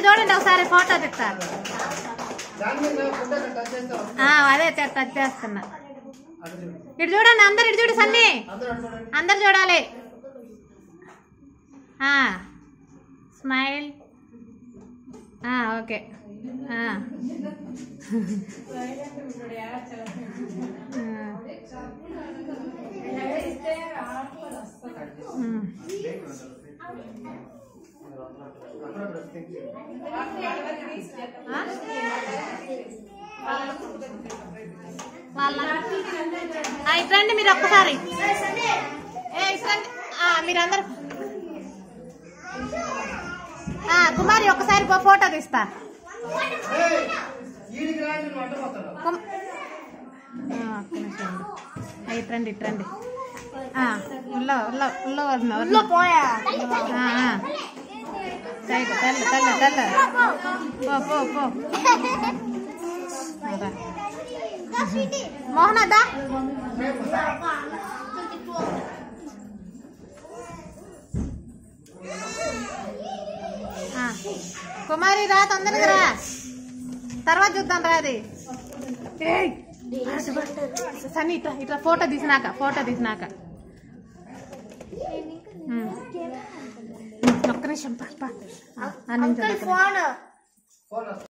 చూడండి ఒకసారి ఫోటో తిట్టా దాని మీద ఫోటో టచ్ చేస్తాం ఆ, అదే చే- టచ్ చేస్తున్నా ఇటు చూడండి అందరు ఇటు చూడు సన్ని అందరూ అటు చూడండి అందరు చూడాలి ఆ, స్మైల్ ఆ, ఓకే ఆ. ఉమ్. అప్పుడప్పుడు థింక్ ఆ? వాళ్ళ ఆ, ఇటు రండి మీరు ఒక్కసారి ఏ ఇటు రండి ఆ, మీరందరూ ఆ, కుమారి ఒక్కసారి పో ఫోటో తీస్తా ఈడికి రాండి నువ్వు అడ్డపోతాడు కుమ్- ఆ, ఒక్క నిమిషం ఉండు. ఆ, ఇటు రండి ఇటు రండి ఆ, ఉల్లో ఉల్లో ఉల్లో వదిన, వదిన. ఆ, ఆ. సైడ్ తెల్ల తెల్ల తెల్ల పో పో పో అదా. మోహన్ అదా ఆ. కుమారి రా తొందరగా రా తర్వాత చూద్దాం రా అది ఏయ్! సన్నీ ఇట్లా ఇట్లా ఫోటో తీసినాక ఫోటో తీసినాక ఉమ్. ఒక్క నిమిషం పా, పా. ఆ, ఆ నిమిషం, ఒక్క నిమిషం. ఫోన్